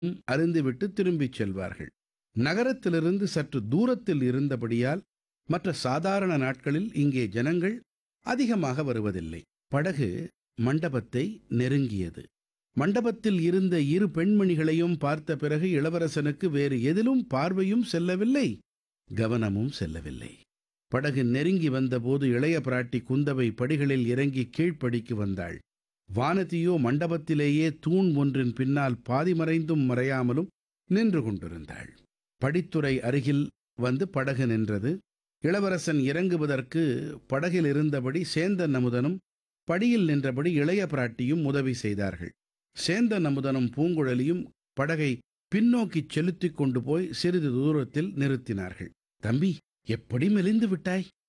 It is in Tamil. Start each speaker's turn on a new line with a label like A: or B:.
A: அருந்திவிட்டு திரும்பிச் செல்வார்கள் நகரத்திலிருந்து சற்று தூரத்தில் இருந்தபடியால் மற்ற சாதாரண நாட்களில் இங்கே ஜனங்கள் அதிகமாக வருவதில்லை படகு மண்டபத்தை நெருங்கியது மண்டபத்தில் இருந்த இரு பெண்மணிகளையும் பார்த்த பிறகு இளவரசனுக்கு வேறு எதிலும் பார்வையும் செல்லவில்லை கவனமும் செல்லவில்லை படகு நெருங்கி வந்தபோது இளைய பிராட்டி குந்தவை படிகளில் இறங்கி கீழ்ப்படிக்கு வந்தாள் வானதியோ மண்டபத்திலேயே தூண் ஒன்றின் பின்னால் பாதி மறைந்தும் மறையாமலும் நின்று கொண்டிருந்தாள் படித்துறை அருகில் வந்து படகு நின்றது இளவரசன் இறங்குவதற்கு படகில் இருந்தபடி சேந்தன் அமுதனும் படியில் நின்றபடி இளைய பிராட்டியும் உதவி செய்தார்கள் சேந்தன் அமுதனும் பூங்குழலியும் படகை பின்னோக்கிச் செலுத்திக் கொண்டு போய் சிறிது தூரத்தில் நிறுத்தினார்கள் தம்பி எப்படி மெலிந்து விட்டாய்